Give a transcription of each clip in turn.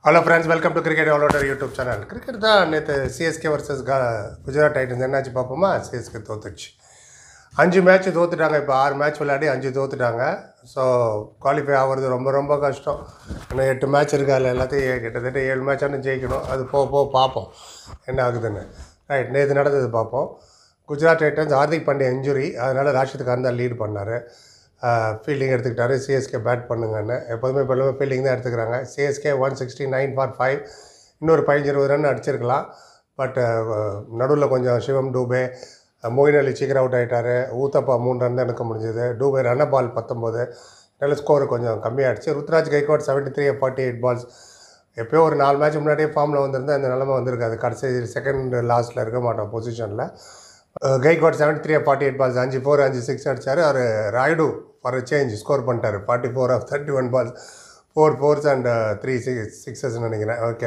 hello friends welcome to cricket all outer YouTube channel cricket தான் நேற்று CSK versus கா Gujarat Titans என்னாச்சு பார்ப்போமா சிஎஸ்கே தோத்துச்சு அஞ்சு மேட்ச் தோத்துட்டாங்க இப்போ ஆறு மேட்ச் விளையாடி அஞ்சு தோத்துட்டாங்க ஸோ குவாலிஃபை ஆகிறது ரொம்ப ரொம்ப கஷ்டம் இன்னும் எட்டு மேட்ச் இருக்கு அதில் எல்லாத்தையும் கிட்டத்தட்ட ஏழு மேட்சானு ஜெயிக்கணும் அது போக போக பார்ப்போம் என்ன ஆகுதுன்னு ரைட் நேற்று நடந்தது பார்ப்போம் குஜராத் டைட்டன்ஸ் ஹார்திக் பாண்டியா இன்ஜுரி அதனால் ராஷித் கான் தான் லீட் பண்ணார் ஃபீல்டிங் எடுத்துக்கிட்டாரு சிஎஸ்கே பேட் பண்ணுங்கன்னு எப்போதுமே இப்போ எல்லாமே ஃபீல்டிங் தான் எடுத்துக்கிறாங்க CSK one sixty nine for five இன்னொரு பதினஞ்சு இருபது ரன் அடிச்சிருக்கலாம் பட் நடுவில் கொஞ்சம் சிவம் டூபே மோயின் அலி சீக்கிரம் அவுட் ஆகிட்டார் ஊத்தப்பா மூணு ரன் தான் எடுக்க முடிஞ்சது டூபே ரன்ன பால் பத்தொம்போது நல்ல ஸ்கோர் கொஞ்சம் கம்மியாகிடுச்சு Ruturaj Gaikwad seventy three forty eight balls எப்போயோ ஒரு நாலு மேட்ச் முன்னாடியே ஃபார்மில் வந்திருந்தா இந்த நிலமை வந்திருக்காது கடைசி செகண்ட் லாஸ்ட்டில் இருக்க மாட்டோம் பொசிஷனில் Gaikwad seventy three forty eight balls அஞ்சு ஃபோர் அஞ்சு சிக்ஸ் அடிச்சார் அவர் ராய்டு ஃபார் சேஞ்ச் ஸ்கோர் பண்ணிட்டார் forty four off thirty one balls four fours and three six சிக்ஸஸ்ன்னு நினைக்கிறேன் ஓகே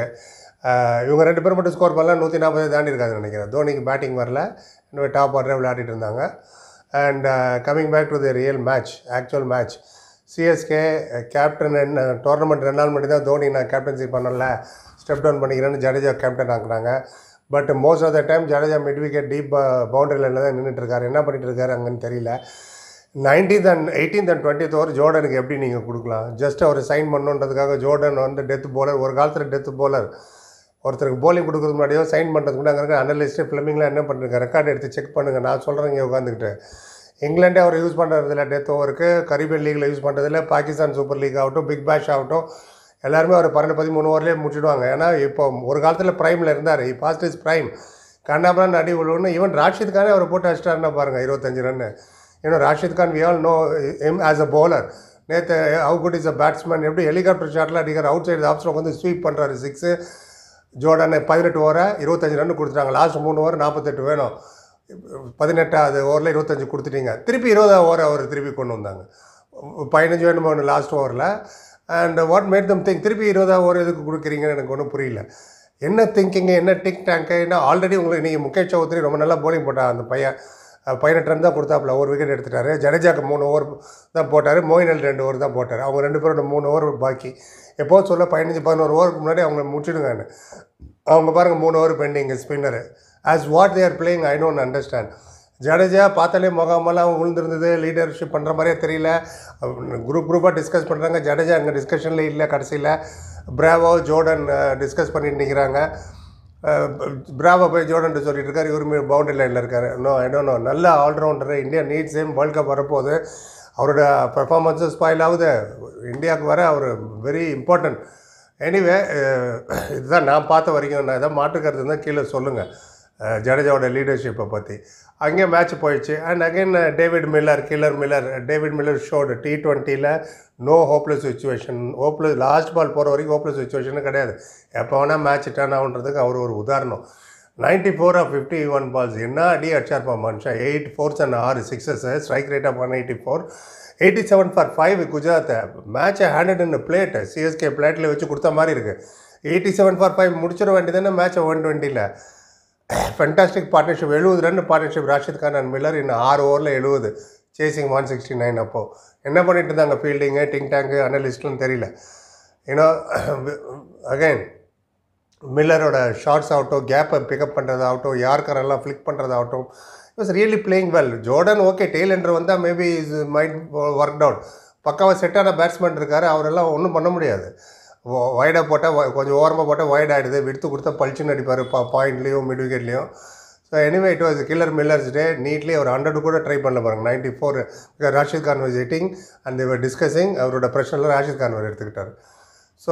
இவங்க ரெண்டு பேரும் மட்டும் ஸ்கோர் பண்ணலாம் நூற்றி நாற்பது தாண்டி இருக்காதுன்னு நினைக்கிறேன் தோனிக்கு பேட்டிங் வரல இன்னும் டாப் ஆர்டரே விளையாடிட்டு இருந்தாங்க and coming back to the real match actual match CSK captain என்ன டோர்னமெண்ட் ரெண்டு நாள் மட்டும் தான் தோனி நான் கேப்டன்சி பண்ணல ஸ்டெப் டவுன் பண்ணிக்கிறேன்னு ஜடேஜா கேப்டன் ஆக்குனாங்க but most of the time Jadeja mid wicket deep பவுண்டரியில் தான் நின்றுட்டு இருக்காரு என்ன பண்ணிட்டு இருக்காரு அங்கன்னு தெரியல nineteenth and eighteenth and twenty over ஜோர்டனுக்கு எப்படி நீங்கள் கொடுக்கலாம் ஜஸ்ட் அவர் சைன் பண்ணுன்றதுக்காக ஜோர்டன் வந்து டெத் போலர் ஒரு காலத்தில் டெத் போலர் ஒருத்தருக்கு போலிங் கொடுக்குறது முன்னாடியோ சைன் பண்ணுறதுக்கு முன்னாடி அங்கே இருக்க அனலிஸ்ட்டு ஃபிலிமிங்லாம் என்ன பண்ணுங்க ரெக்கார்டு எடுத்து செக் பண்ணுங்கள் நான் சொல்கிறேன் இங்கே உட்காந்துக்கிட்டு இங்கிலாண்டே அவர் யூஸ் பண்ணுறதில்ல டெத் ஓவருக்கு கரீபியன் லீகில் யூஸ் பண்ணுறதில்ல பாகிஸ்தான் சூப்பர் லீக் ஆகட்டும் பிக் பேஷ் ஆகட்டும் எல்லாருமே அவர் பன்னெண்டு பதிமூணு ஓவர்லேயே முடிச்சிடுவாங்க ஏன்னா இப்போ ஒரு காலத்தில் ப்ரைமில் இருந்தார் பாஸ்ட் இஸ் ப்ரைம் கண்ணாபுரம் அடி விழுவுன்னு ஈவன் ராஷித் கானே அவர் போட்டு அடிச்சிட்டாருன்னா பாருங்கள் இருபத்தஞ்சு ரன்னு ஏன்னா Rashid Khan we all know em as a bowler நேற்று how good is a batsman எப்படி ஹெலிகாப்டர் ஷாட்டில் அடிக்கிற அவுட் சைடு ஆப்ஷன் வந்து ஸ்வீப் பண்ணுறாரு சிக்ஸு ஜோர்டன் பதினெட்டு ஓவரை இருபத்தஞ்சி ரன் கொடுத்துட்டாங்க லாஸ்ட் மூணு ஓவர் நாற்பத்தெட்டு வேணும் பதினெட்டாவது ஓவரில் இருபத்தஞ்சி கொடுத்துட்டீங்க திருப்பி இருபதாவது ஓவர் அவர் திருப்பி கொண்டு வந்தாங்க பதினஞ்சு வேணுமோ ஒன்று லாஸ்ட் ஓவரில் and what made them think திருப்பி இருபதாவது ஓவர் எதுக்கு கொடுக்குறீங்கன்னு எனக்கு ஒன்றும் புரியல என்ன திங்கிங்கு என்ன டிக் டேங்கு என்ன ஆல்ரெடி உங்களுக்கு நீங்கள் முகேஷ் சௌத்ரி ரொம்ப நல்லா போலிங் போட்டான் அந்த பையன் பதினெட்டு ரன் தான் கொடுத்தாப்புல ஒரு விக்கெட் எடுத்துட்டாரு ஜடேஜாக்கு மூணு ஓவர் தான் போட்டார் மோயினல் ரெண்டு ஓவர் தான் போட்டார் அவங்க ரெண்டு பேரோட மூணு ஓவர் பாக்கி எப்போது சொல்ல பதினஞ்சு பதினோரு ஓவருக்கு முன்னாடி அவங்க முடிச்சிடுங்கன்னு அவங்க பாருங்கள் மூணு over pending spinner as what they're playing I don't understand Jadeja பார்த்தாலே முகாமெல்லாம் விழுந்திருந்தது லீடர்ஷிப் பண்ணுற மாதிரியே தெரியல குரூப் குரூப்பாக டிஸ்கஸ் பண்ணுறாங்க ஜடேஜா அங்கே டிஸ்கஷனில் இல்லை கடைசியில் பிராவோ ஜோர்டன் டிஸ்கஸ் பண்ணிட்டு நிற்கிறாங்க பிராவோ போய் ஜோர்டன் சொல்லிட்டு இருக்காரு இவர் பவுண்டரி லைனில் இருக்காரு நோ ஐ டோன்ட் நோ நல்ல allrounder India needs same world cup வரப்போகுது அவரோட பெர்ஃபார்மன்ஸும் ஸ்பாயில் ஆகுது இந்தியாவுக்கு வர அவர் வெரி இம்பார்ட்டன்ட் எனிவே இதுதான் நான் பார்த்த வரைக்கும் நான் எதாவது மாற்றுக்கிறது தான் கீழே சொல்லுங்கள் ஜடேஜாவோட லீடர்ஷிப்பை பற்றி அங்கேயே மேட்ச் போயிடுச்சு and again David Miller killer Miller David Miller showed T டுவெண்ட்டியில் no hopeless situation hopeless last ball போகிற வரைக்கும் ஹோப்லெஸ் சுச்சுவேஷனே கிடையாது எப்போ வேணால் மேட்ச் டர்ன் ஆகுன்றதுக்கு அவர் ஒரு உதாரணம் ninety four off fifty one balls என்ன அடி அடிச்சார்ப்பா மனுஷன் எயிட் ஃபோர்ஸ் அண்ட் ஆறு sixes strike rate of one eighty four eighty seven for five குஜராத்தை மேட்சை ஹேண்டட் இன் பிளேட் சிஎஸ்கே பிளேட்டில் வச்சு கொடுத்த மாதிரி இருக்குது எயிட்டி செவன் ஃபார் ஃபைவ் முடிச்சிட வேண்டியதானே மேட்சை ஒன் டுவெண்ட்டியில் ஃபென்டாஸ்டிக் பார்ட்னர்ஷிப் எழுபது run partnership Rashid Khan and Miller இன்னும் ஆறு ஓவரில் எழுபது சேசிங் ஒன் சிக்ஸ்டி நைன் அப்போது என்ன பண்ணிட்டு இருந்தாங்க ஃபீல்டிங்கு டிங் டேங்கு அனலிஸ்ட்லாம் தெரியல ஏன்னா அகைன் மில்லரோட ஷார்ட்ஸ் ஆகட்டும் கேப்பை பிக்கப் பண்ணுறதாகட்டும் யாருக்காரெல்லாம் ஃப்ளிக் பண்ணுறதாகட்டும் was really playing well Jordan okay tailender வந்தால் maybe is mind work down பக்காவாக செட்டான பேட்ஸ்மேன் இருக்கார் அவரெல்லாம் ஒன்றும் பண்ண முடியாது வைடாக போட்டால் கொஞ்சம் ஓரமாக போட்டால் வைட் ஆகிடுது விடுத்து கொடுத்தா பளிச்சுன்னு அடிப்பார் பா பாயிண்ட்லேயும் மிட் விக்கெட்லேயும் so anyway it was killer Miller's day neatly அவர் ஹண்ட்ரட் கூட ட்ரை பண்ணல பாருங்க ninety four Rashid Khan was hitting and they were discussing அவரோட ப்ரெஷரில் ராஷித் கான் அவர் எடுத்துக்கிட்டார் so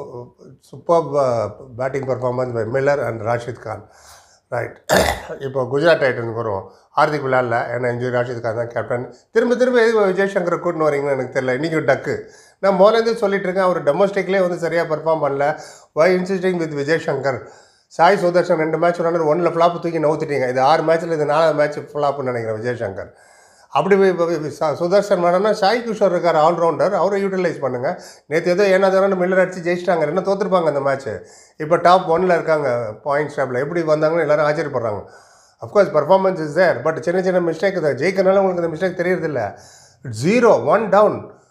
super batting performance by Miller and Rashid Khan right இப்போ குஜராத் டைட்டன்ஸ் வருவோம் ஹார்திக் விளாட்ல ஏன்னா இன்ஜுரி ராஷித் கான் தான் கேப்டன் திரும்ப திரும்ப எது விஜய் சங்கரை கூட்டின்னு வரீங்கன்னு எனக்கு தெரியல இன்றைக்கி டக்கு நான் மோலேருந்து சொல்லிட்டு இருக்கேன் அவர் டொமஸ்டிக்லேயே வந்து சரியாக பெர்ஃபார்ம் பண்ணல why insisting with Vijay Shankar Sai Sudharsan ரெண்டு மேட்ச் விளாண்டு ஒன்றில் ஃப்ளாப் தூக்கி நவுத்திட்டீங்க இது ஆறு மேட்ச்சில் இது நாலாவது மேட்ச் ஃப்ளாப்னு நினைக்கிறேன் விஜய் சங்கர் அப்படி சுதர்ஷன் வேணும்னா சாய் கிஷோர் இருக்கார் ஆல்ரவுண்டர் அவரை யூட்டிலைஸ் பண்ணுங்கள் நேற்று ஏதோ ஏனாதாரம் மில்லர் அடிச்சு ஜெயிச்சிட்டாங்க என்ன தோற்றுருப்பாங்க அந்த மேட்ச்சு இப்போ டாப் ஒனில் இருக்காங்க பாயிண்ட் ஸ்டாப்பில் எப்படி வந்தாங்கன்னு எல்லாரும் ஆச்சரியப்படுறாங்க of course performance is there but சின்ன சின்ன மிஸ்டேக் தான் ஜெயிக்கிறனால உங்களுக்கு அந்த மிஸ்டேக் தெரியறதில்ல ஜீரோ ஒன் டவுன்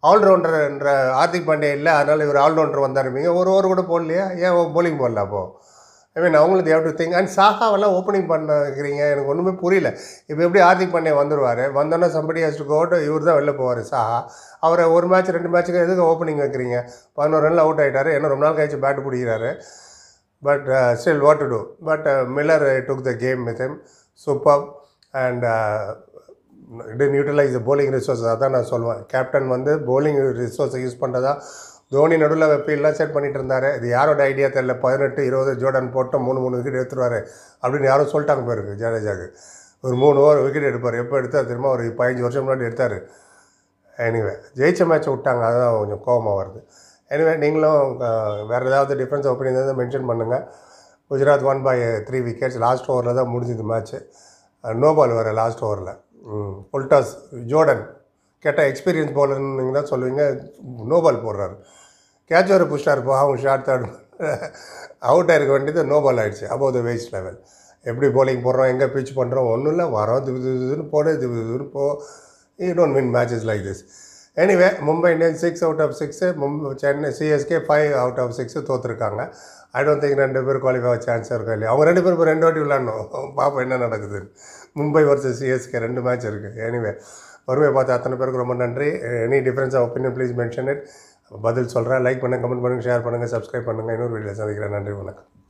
ஆல்ரவுண்டர் என்ற ஹார்திக் பாண்டியா இல்லை அதனால் இவர் ஆல்ரவுண்டர் வந்தாருப்பீங்க ஒரு ஓவர் கூட போடலையா ஏன் போலிங் போடல அப்போது ஐ மீன் அவங்களுக்கு தேவ் டு திங்க் அண்ட் சாகாவெல்லாம் ஓப்பனிங் பண்ண வைக்கிறீங்க எனக்கு ஒன்றுமே புரியல இப்போ எப்படி ஹார்திக் பாண்டியா வந்துடுவார் வந்தோன்னே சம்படி ஹஸ் டு கோட் இவர் தான் வெளில போவார் சாஹா அவரை ஒரு மேட்ச் ரெண்டு மேட்ச்சுக்கு எதுக்கு ஓப்பனிங் வைக்கிறீங்க பதினோரு ரனில் அவுட் ஆகிட்டாரு என்ன ரொம்ப நாள் கழிச்சு பேட் பிடிக்கிறாரு but still what to do but Miller took the game with him super and then utilize the bowling resources அதான் நான் சொல்லுவேன் கேப்டன் வந்து bowling ரிசோர்ஸை யூஸ் பண்ணுறதா தோனி நடுவில் வெப்பெல்லாம் செட் பண்ணிட்டு இருந்தார் இது யாரோட ஐடியா தெரியல பதினெட்டு இருபது ஜோர்டன் போட்டு மூணு மூணு விக்கெட் எடுத்துருவார் அப்படின்னு யாரும் சொல்லிட்டாங்க போயிருக்கு ஜடேஜாக்கு ஒரு மூணு ஓவர் விக்கெட் எடுப்பார் எப்போ எடுத்தார் திரும்ப ஒரு பதினஞ்சு வருஷம் முன்னாடி எடுத்தார் எனிவே ஜெயிச்ச மேட்ச்சை விட்டாங்க அதுதான் கொஞ்சம் கோபமாக வருது எனிவே நீங்களும் அஹ், வேறு ஏதாவது டிஃப்ரென்ஸ் ஒப்பீனியன் இருந்தால் மென்ஷன் பண்ணுங்கள் Gujarat one by three wickets last ஓவரில் தான் முடிஞ்சது மேட்ச்சு நோ பால் வர லாஸ்ட் ஓவரில் புல்டாஸ் ஜோர்டன் கேட்டால் எக்ஸ்பீரியன்ஸ் பவுலர்னு நீங்கள் தான் சொல்லுவீங்க நோ பால் போடுறாரு கேட்ச் வர புஷ்டார் பாவம் ஷார்ட் தேர்ட் அவுட் ஆயிருக்க வேண்டியது நோ பால் ஆயிடுச்சு above த வேஸ்ட் லெவல் எப்படி bowling போடுறோம் எங்கே பிச் பண்ணுறோம் ஒன்றும் இல்லை வரோம் திபு திபு திபுன்னு போடு திபு திபுன்னு போ you don't win matches like this anyway Mumbai Indians six out of six Mumbai Chennai CSK five out of six தோற்றுருக்காங்க ஐ டோன்ட் திங்க் ரெண்டு பேர் குவாலிஃபை ஆக சான்ஸ் இருக்கா இல்லையா அவங்க ரெண்டு பேரும் இப்போ ரெண்டு வாட்டி விளாடணும் பார்ப்போம் என்ன நடக்குது மும்பை வர்சஸ் சிஎஸ்கே ரெண்டு மேட்ச் இருக்குது எனிவே பொறுமையை பார்த்து அத்தனை பேருக்கு ரொம்ப நன்றி any difference of opinion please mention it பதில் சொல்கிறேன் லைக் பண்ணுங்கள் கமெண்ட் பண்ணுங்கள் ஷேர் பண்ணுங்கள் சப்ஸ்கிரைப் பண்ணுங்கள் இன்னொரு வீடியோ சந்திக்கிறேன் நன்றி வணக்கம்